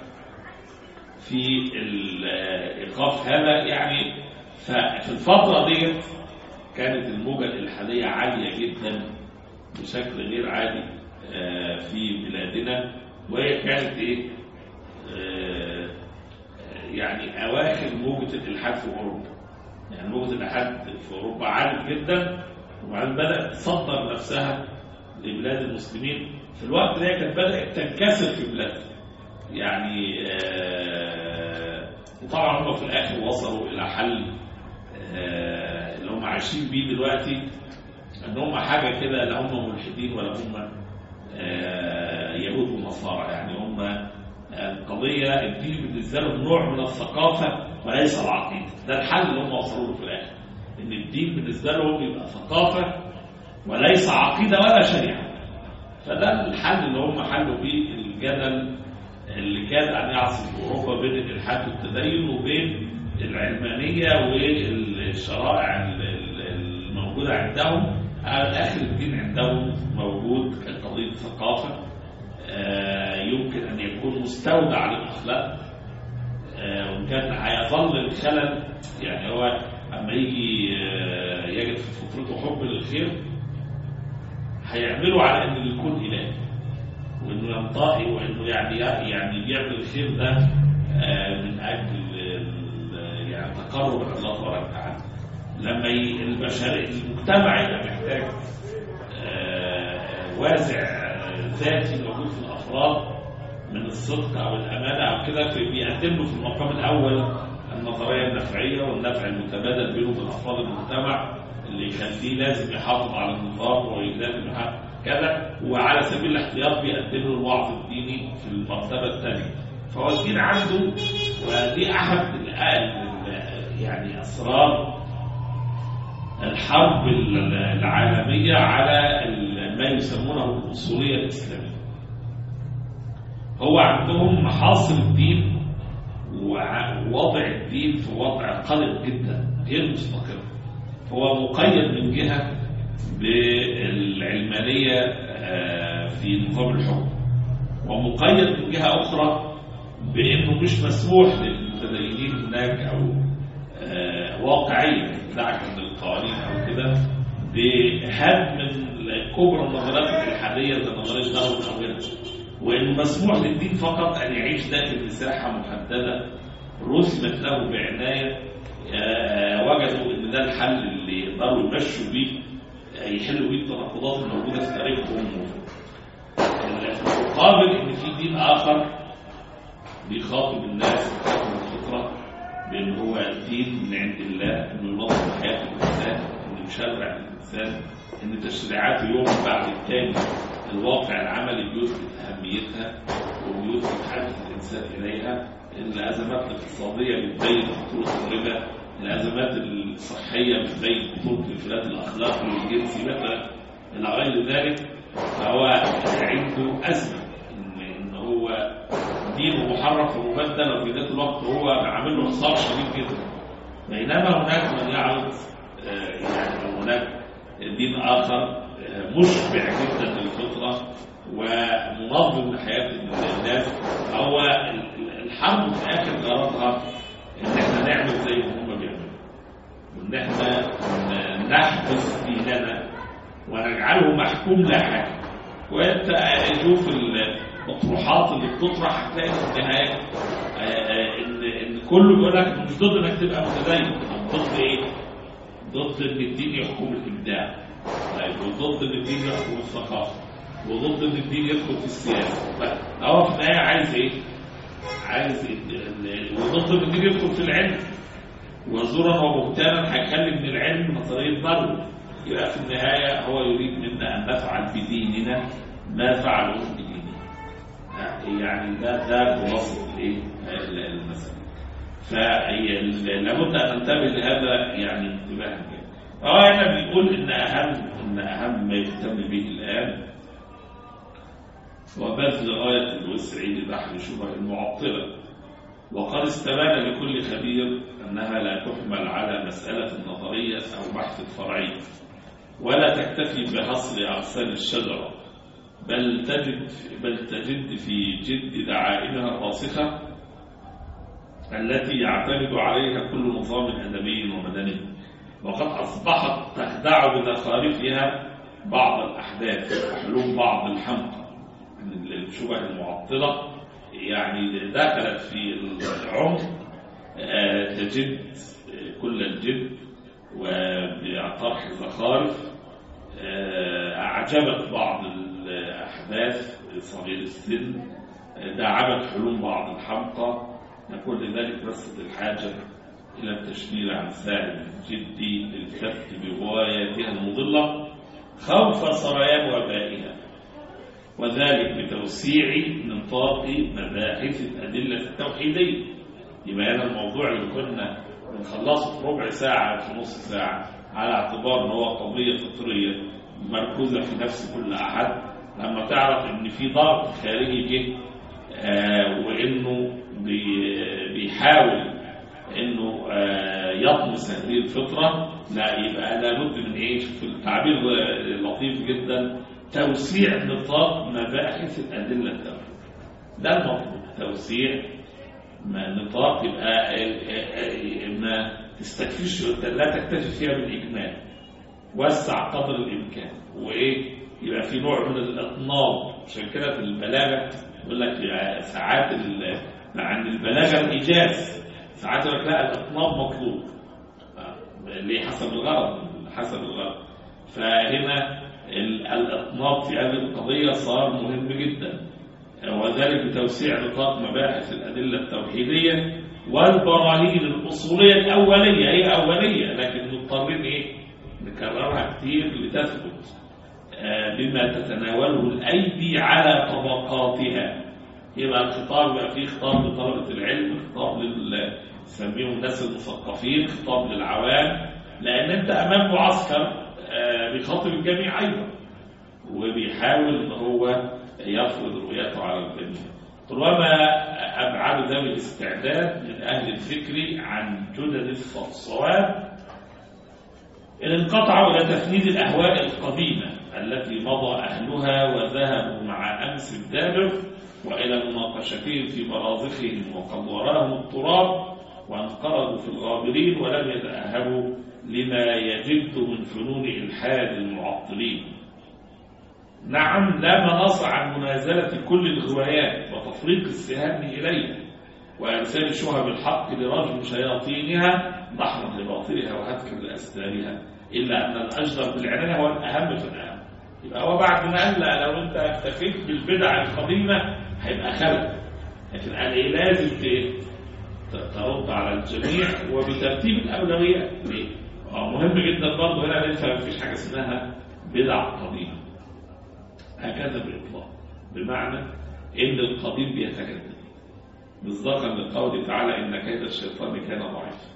في ال- آه، ايقاف هذا يعني ففي الفتره ديت كانت الموجة الإلحادية عالية جدا بشكل غير عادي آه، في بلادنا وهي كانت إيه آه، يعني أواخر موجة الإلحاد في أوروبا يعني موجة الإلحاد في أوروبا عالت جدا وبعدين بدأت تصدر نفسها لبلاد المسلمين في الوقت ده كانت بدأت تنكسر في بلادها يعني آه، وطبعا هم في الآخر وصلوا إلى حل آه، اللي هم عايشين بيه دلوقتي ان هم حاجه كده لا هم ملحدين ولا هم آه، يهود ونصارى يعني هم القضيه الدين بالنسبه لهم نوع من الثقافه وليس العقيده ده الحل اللي هم وصلوا له في الاخر ان الدين بالنسبه لهم يبقى ثقافه وليس عقيده ولا شريعه فده الحل اللي هم حلوا بيه الجدل اللي كان ان يعصف اوروبا بين الالحاد والتدين وبين العلمانيه والشرائع ال- ال- الموجوده عندهم على الاخر الدين عندهم موجود كقضيه ثقافه آه، يمكن ان يكون مستودع للاخلاق آه، وان كان هيظل الخلل يعني هو اما يجي آه، يجد في فطرته حب للخير هيعملوا على ان الكون اله وانه ينطقي وانه يعني يعني بيعمل الخير ده آه، من اجل ال- يعني تقرب الى الله تبارك وتعالى لما ي- البشر المجتمع يبقى محتاج آه، وازع آه، ذاتي موجود في الافراد من الصدق او الامانه او كده في- بيقدم له في المقام الاول النظريه النفعيه والنفع المتبادل بينه وبين افراد المجتمع اللي يخليه لازم يحافظ على النظام ولازم يحافظ كذا وعلى سبيل الاحتياط بيقدم له الوعظ الديني في المرتبه الثانيه فهو الدين عنده ودي احد ال- ال- يعني اسرار الحرب ال- العالميه على ال- ما يسمونه الاصوليه الاسلاميه هو عندهم محاصر الدين وع- ووضع الدين في وضع قلق جدا غير مستقر هو مقيد من جهة بالعلمانية آه، في نظام الحكم ومقيد من جهة أخرى بأنه مش مسموح للمتدينين هناك أو آه، واقعيا دعك من القوانين أو كده بهدم كبرى النظريات الإلحادية زي نظرية داروين أو غيرها وانه مسموح للدين فقط ان يعيش داخل مساحه محدده رسمت له بعنايه آه، وجدوا ان ده الحل اللي يقدروا يمشوا بيه آه، يحلوا بيه التناقضات الموجوده في تاريخهم المقابل ان في دين اخر بيخاطب الناس بيخاطب الفطره بان هو دين من عند الله انه ينظم حياه الانسان انه يشرع الانسان ان تشريعاته يوم بعد التاني الواقع العملي بيثبت اهميتها وبيثبت حاجه الانسان اليها الازمات الاقتصاديه بتبين خطوره الربا الازمات الصحيه بتبين خطوره الانفلات الاخلاقي والجنسي مثلا الى غير ذلك فهو عنده ازمه ان ان هو دينه محرف ومبدل وفي ذات الوقت هو عامل له حصار شديد جدا بينما هناك من يعرض آه، يعني هناك دين آخر آه، مشبع جدا للفطرة ومنظم لحياة الناس هو ال- ال- الحرب في آخر غرضها إن إحنا نعمل زي ما هم بيعملوا وإن إحنا ن- نحبس ديننا ونجعله محكوم لا حاجة وأنت شوف الأطروحات اللي بتطرح هتلاقي في النهاية آه، آه، إن إن كله بيقول لك مش ضد إنك تبقى متدين ضد إيه؟ ضد ان الدين يحكم الابداع طيب وضد ان الدين يحكم الثقافه وضد ان الدين يدخل في السياسه طيب هو في النهايه عايز ايه؟ عايز ال- ال- وضد ان الدين يدخل في العلم وزورا وبهتانا هيخلي من العلم نظريه ضرب يبقى في النهايه هو يريد منا ان نفعل بديننا ما فعلوه بديننا يعني ده ده خلاصه الايه؟ المسألة فهي ال- لابد ان ننتبه لهذا يعني انتباها جيدا. فهو هنا بيقول ان اهم ان اهم ما يهتم به الان هو بذل غايه الوسع لبحر شبه المعطله وقد استبان لكل خبير انها لا تحمل على مساله نظريه او بحث فرعي ولا تكتفي بحصر اغصان الشجره بل تجد بل تجد في جد دعائمها الراسخه التي يعتمد عليها كل نظام أدبي ومدني وقد أصبحت تخدع بزخارفها بعض الأحداث وحلول بعض الحمقى من الشبه المعطلة يعني دخلت في العمق آه، تجد كل الجد وبطرح زخارف آه، أعجبت بعض الأحداث صغير السن آه، داعبت حلول بعض الحمقى نقول لذلك بس الحاجة إلى التشميل عن سائل الجد للكف بغواياتها المضلة خوف سريان وبائها وذلك بتوسيع نطاق مباحث الأدلة التوحيدية يبقى هنا الموضوع اللي كنا بنخلصه في ربع ساعة في نص ساعة على اعتبار ان هو قضية فطرية مركوزة في نفس كل أحد لما تعرف ان في ضغط خارجي جه آه وانه بي- بيحاول انه آه يطمس هذه الفطرة لا يبقى لابد من ايه في التعبير لطيف جدا توسيع نطاق مباحث الأدلة التوحيدية ده المطلوب توسيع ما نطاق يبقى ال- ال- ما تستكفيش لا تكتفي فيها بالإجمال وسع قدر الإمكان وإيه يبقى في نوع من الإطناب عشان كده في البلاغة يقول لك يا ساعات ال- مع أن البلاغة الإيجاز ساعات يقول لك لا الإطناب مطلوب آه، ليه حسب الغرض حسب الغرض فهنا ال- الإطناب في هذه القضية صار مهم جدا وذلك بتوسيع نطاق مباحث الأدلة التوحيدية والبراهين الأصولية الأولية هي أولية لكن مضطرين إيه نكررها كتير لتثبت آه، بما تتناوله الأيدي على طبقاتها يبقى الخطاب يبقى فيه خطاب لطلبة العلم خطاب لل نسميهم الناس المثقفين خطاب للعوام لأن أنت أمام معسكر آه، بيخاطب الجميع أيضا وبيحاول ان هو يفرض رؤيته على الجميع طالما ابعد ذوي الاستعداد من اهل الفكر عن جدد الصواب انقطعوا الى تفنيد الاهواء القديمه التي مضى اهلها وذهبوا مع امس الدابر والى مناقشتهم في برازخهم وقد وراهم التراب وانقرضوا في الغابرين ولم يتاهبوا لما يجد من فنون الحاد المعطلين نعم لا مناص عن منازلة كل الغوايات وتفريق السهام إليها وإرسال شهب الحق لرجم شياطينها ضحرا لباطلها وهتكا لأستارها إلا أن الأجدر بالعناية هو الأهم في الأهم يبقى هو بعد ما قال لا لو أنت اكتفيت بالبدع القديمة هيبقى خلل لكن قال إيه لازم ت- ت- ترد على الجميع وبترتيب الأولويات ليه؟ آه، مهم جدا برضه هنا نفهم مفيش حاجة اسمها بدع قديمة هكذا بالإطلاق بمعنى إن القديم بيتجدد مصداقا لقوله تعالى إن كيد الشيطان كان ضعيفا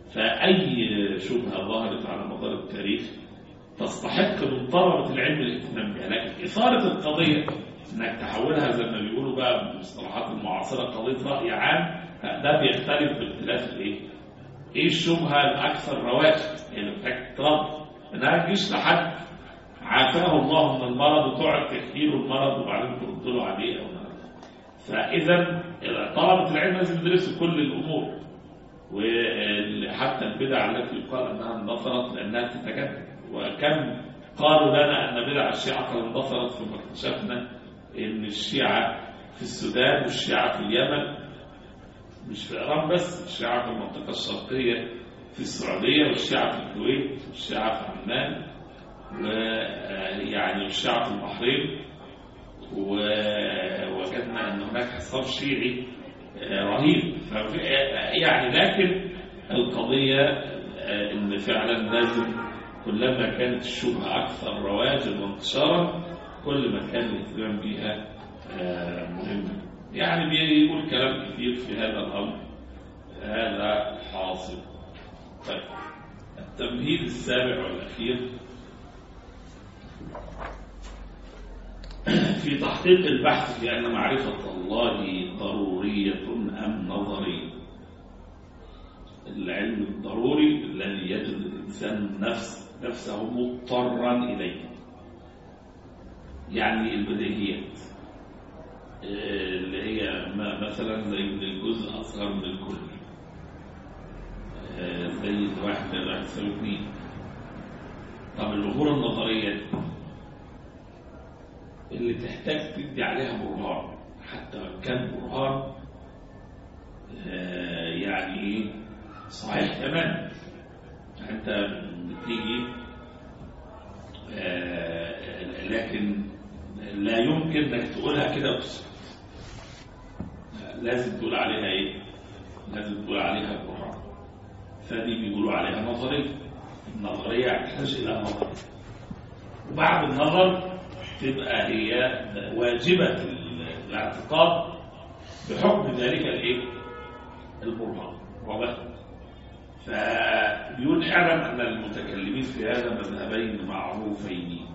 فأي شبهة ظهرت على مدار التاريخ تستحق من طلبة العلم الاهتمام بها لكن إثارة القضية إنك تحولها زي ما بيقولوا بقى بالمصطلحات المعاصرة قضية رأي عام ده بيختلف باختلاف الإيه؟ إيه الشبهة الأكثر رواج يعني محتاج ترد إنها تجيش لحد عافاه الله من المرض وتقعد تحكي له المرض وبعدين ترد له عليه او ما فاذا طلبه العلم لازم يدرسوا كل الامور وحتى البدع التي يقال انها اندثرت لانها تتجدد وكم قالوا لنا ان بدع الشيعه قد اندثرت ثم اكتشفنا ان الشيعه في السودان والشيعه في اليمن مش في ايران بس الشيعه في المنطقه الشرقيه في السعوديه والشيعه في الكويت والشيعه في عمان ويعني الشعب في البحرين ووجدنا ان هناك حصار شيعي رهيب ففي- يعني لكن القضيه ان فعلا لازم كلما كانت الشبهه اكثر رواجا وانتشارا كل ما كان الاهتمام بها آه، مهم يعني بيقول كلام كثير في هذا الامر هذا حاصل طيب التمهيد السابع والاخير في تحقيق البحث في أن معرفة الله ضرورية أم نظرية العلم الضروري الذي يجد الإنسان نفس نفسه مضطرا إليه يعني البديهيات آه، اللي هي ما- مثلا زي إن الجزء أصغر من الكل آه، زي الواحد زائد واحد يساوي اثنين طب الأمور النظرية دي اللي تحتاج تدي عليها برهان حتى لو كان برهان آه، يعني ايه صحيح تمام انت بتيجي آه، لكن لا يمكن انك تقولها كده وتسكت لازم تقول عليها ايه لازم تقول عليها برهان فدي بيقولوا عليها نظريه النظريه تحتاج الى نظر وبعد النظر تبقى هي واجبه الاعتقاد بحكم ذلك الايه البرهان واضح فبيقول اعلم ان المتكلمين في هذا مذهبين معروفين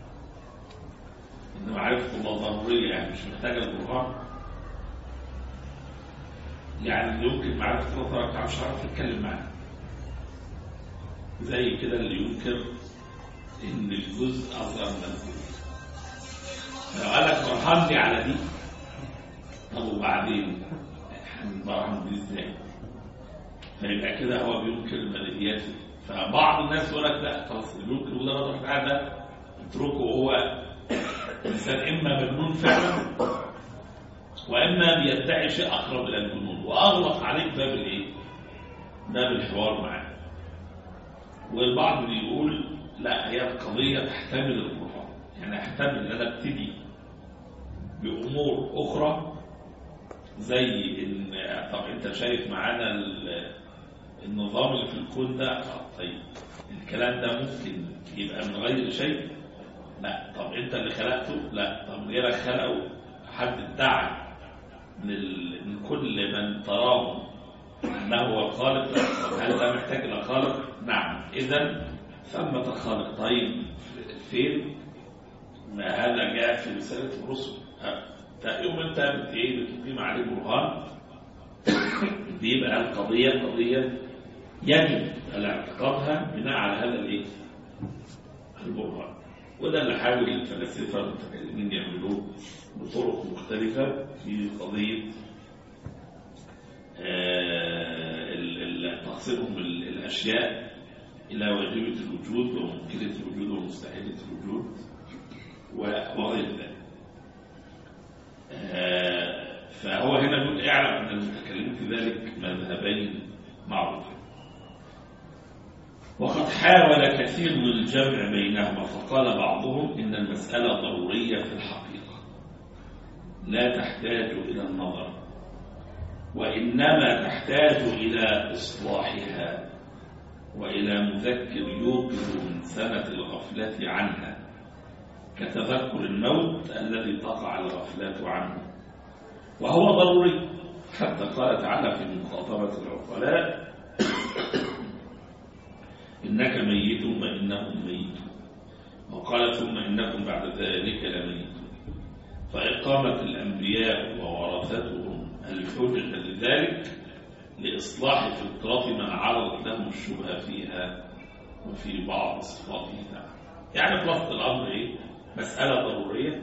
ان معرفه الله ضروريه يعني مش محتاجه البرهان يعني يمكن معرفه الله تبارك وتعالى مش هعرف اتكلم معاه زي كده اللي ينكر ان الجزء اصغر من الكل لو قال لك برهن لي على دي طب وبعدين هنبرهن دي ازاي فيبقى كده هو بينكر الماديات فبعض الناس يقول لك لا خلاص اللي بينكر وده الله تعالى ده اتركه وهو انسان اما مجنون فعلا واما بيدعي شيء اقرب الى الجنون واغلق عليك باب الايه؟ باب الحوار معاه والبعض بيقول لا هي القضيه تحتمل البرهان يعني احتمل ان انا ابتدي بامور اخرى زي ان طب انت شايف معانا ال- النظام اللي في الكون ده آه، طيب الكلام ده ممكن يبقى من غير شيء لا طب انت اللي خلقته لا طب غيرك خلقه حد ادعى لل- من كل من تراه انه هو الخالق طب هل ده محتاج الى خالق نعم اذا ثمة خالق طيب فين ما هذا جاء في رسالة الرسل فيوم انت بت- ايه بتقيم عليه برهان بيبقى القضية قضية يجب الاعتقادها بناء على هذا الايه؟ البرهان وده اللي حاول الفلاسفة والمتكلمين يعملوه بطرق مختلفة في قضية آه، ال- ال- تقسيمهم ال- الأشياء إلى واجبة الوجود وممكنة الوجود ومستحيلة الوجود و- وغير ذلك آه، فهو هنا بيقول اعلم أن المتكلمين في ذلك مذهبين معروفين وقد حاول كثير من الجمع بينهما فقال بعضهم إن المسألة ضرورية في الحقيقة لا تحتاج إلى النظر وإنما تحتاج إلى إصلاحها وإلى مذكر يوقظ من سنة الغفلة عنها كتذكر الموت الذي تقع الغفلة عنه وهو ضروري حتى قال تعالى في مخاطبة العقلاء إنك ميت وإنهم ميتون وقال ثم إنكم بعد ذلك لميتون فإقامة الأنبياء وورثتهم الحجة لذلك لإصلاح فطرة من عرضت لهم الشبهة فيها وفي بعض صفاتها يعني خلاصة الأمر إيه؟ مسألة ضرورية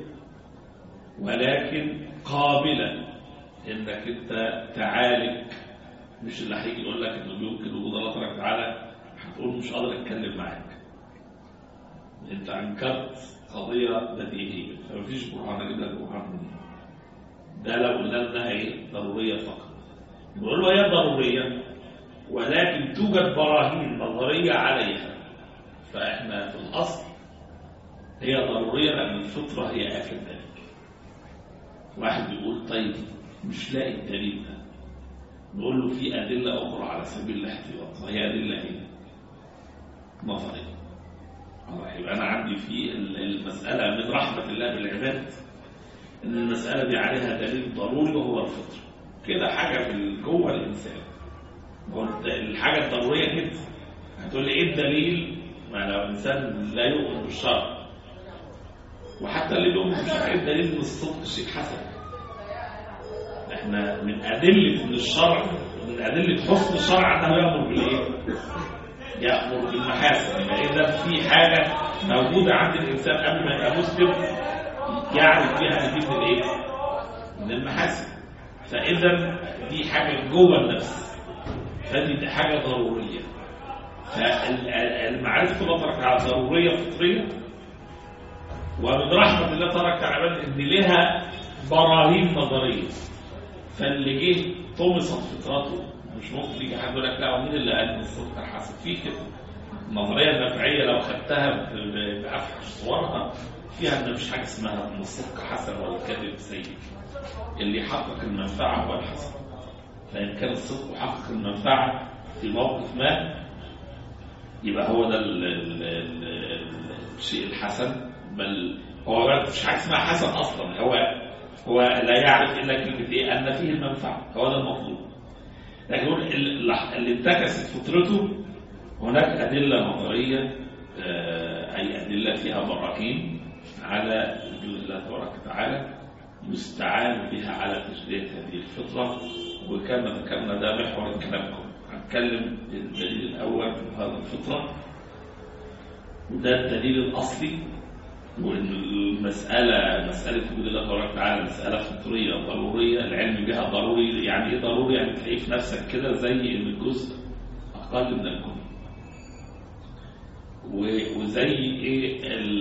ولكن قابلة إنك أنت تعالج مش اللي هيجي يقول لك إنه بيمكن وجود الله تبارك وتعالى هتقول مش قادر أتكلم معاك أنت أنكرت قضية بديهية فمفيش برهان أجيب لك برهان منين ده لو قلنا انها ايه ضروريه فقط نقول له هي ضروريه ولكن توجد براهين نظريه عليها فاحنا في الاصل هي ضروريه لان الفطره هي اكل ذلك واحد يقول طيب مش لاقي الدليل ده نقول له في ادله اخرى على سبيل الاحتياط وهي ادله ايه نظريه الله يبقى انا عندي في المساله من رحمه الله بالعباد ان المسألة دي عليها دليل ضروري وهو الفطر كده حاجة في جوه الإنسان هو الحاجة الضرورية كده هتقول لي إيه الدليل ما لو إنسان لا يؤمن بالشرع وحتى اللي بيؤمن بالشرع إيه الدليل من الصدق شيء حسن احنا من أدلة من الشرع من أدلة حسن الشرع أنه يأمر بالإيه؟ يأمر بالمحاسن يبقى إذا في حاجة موجودة عند الإنسان قبل ما يبقى مسلم يعرف بها ان دي من الايه؟ من المحاسن فاذا دي حاجه جوه النفس فدي دي حاجه ضروريه فالمعارف كلها ترك على ضروريه فطريه ومن رحمه الله تبارك وتعالى ان لها براهين نظريه فاللي جه طمست فطرته مش ممكن يجي حد يقول لك لا مين اللي قال ان السكر حسن في كده النظريه النفعيه لو خدتها بافحش صورها فيها ان مش حاجه اسمها ان الصدق حسن ولا الكذب سيء اللي يحقق المنفعه هو الحسن فان كان الصدق يحقق المنفعه في موقف ما يبقى هو ده ال ال ال الشيء الحسن بل هو مش حاجه اسمها حسن اصلا هو هو لا يعرف الا كلمه ايه ان فيه المنفعه هو ده المطلوب لكن يقول اللي انتكست فطرته هناك ادله نظريه اي ادله فيها براهين على وجود الله تبارك وتعالى يستعان بها على تجديد هذه الفطره وكما ذكرنا ده محور الكلام هنتكلم الدليل الاول في هذه الفطره وده الدليل الاصلي وان المساله مساله وجود الله تبارك وتعالى مساله فطريه ضروريه العلم بها ضروري يعني ايه ضروري يعني تلاقيه في نفسك كده زي ان الجزء اقل من الكل وزي ايه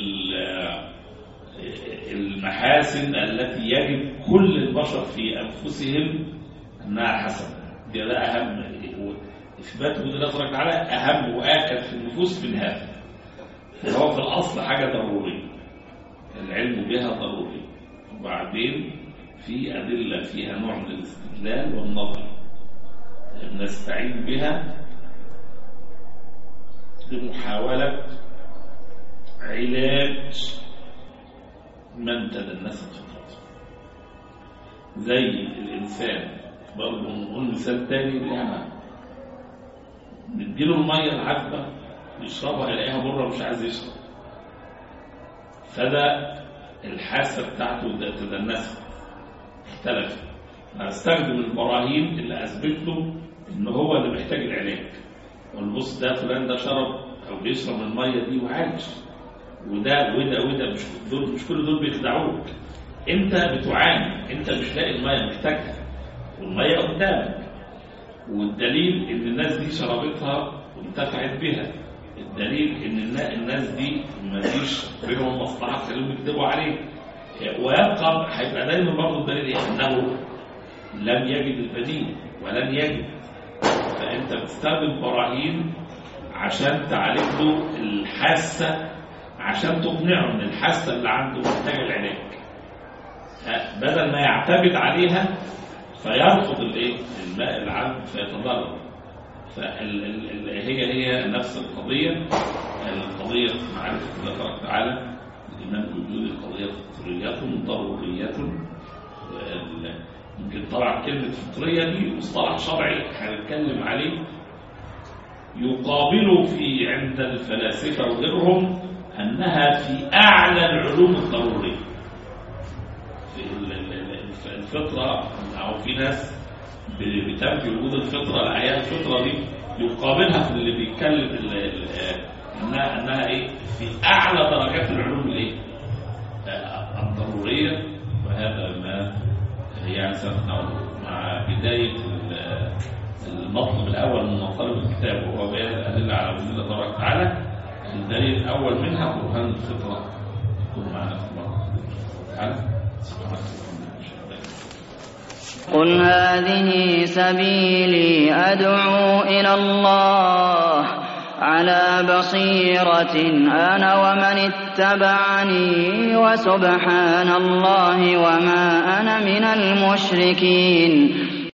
المحاسن التي يجب كل البشر في انفسهم انها حسنه ده ده اهم اثبات وجود الله تبارك وتعالى اهم واكد في النفوس من هذا فهو في الاصل حاجه ضروريه العلم بها ضروري وبعدين في ادله فيها نوع من الاستدلال والنظر نستعين بها لمحاولة علاج من تدنست فطرته زي الإنسان برضه نقول مثال تاني الإعمى نديله المية العذبة يشربها يلاقيها مرة مش عايز يشرب فده الحاسة بتاعته ده تدنست اختلفت هستخدم البراهين اللي أثبت له إن هو اللي محتاج العلاج والبص ده فلان ده شرب او بيشرب الميه دي وعايش وده وده وده مش دول مش كل دول بيخدعوك انت بتعاني انت مش لاقي الميه محتاجها والميه قدامك والدليل ان الناس دي شربتها وانتفعت بها الدليل ان الناس دي ما فيش بينهم مصلحه خليهم يكذبوا عليه ويبقى هيبقى دايما برضه الدليل انه لم يجد البديل ولن يجد فانت بتستخدم براهين عشان تعالج له الحاسه عشان تقنعه ان الحاسه اللي عنده محتاجه العلاج بدل ما يعتمد عليها فيرفض الايه الماء العذب فيتضرر فهي هي نفس القضيه القضيه معرفه الله تبارك وتعالى الايمان بوجود القضيه فطريه ضروريه يمكن طبعا كلمة فطرية دي مصطلح شرعي هنتكلم عليه يقابل في عند الفلاسفة وغيرهم أنها في أعلى العلوم الضرورية في الفطرة أو في ناس بتنفي وجود الفطرة الحياة الفطرة دي يقابلها في اللي بيتكلم انها انها ايه في اعلى درجات العلوم الايه الضروريه وهذا ما يعني سنعود مع بداية المطلب الأول من مطالب الكتاب وهو بيان الأدلة على وجود الله تبارك وتعالى الدليل الأول منها برهان الفطرة يكون معنا في الله تعالى قل هذه سبيلي أدعو إلى الله على بصيرة أنا ومن اتبعني وسبحان الله وما أنا من المشركين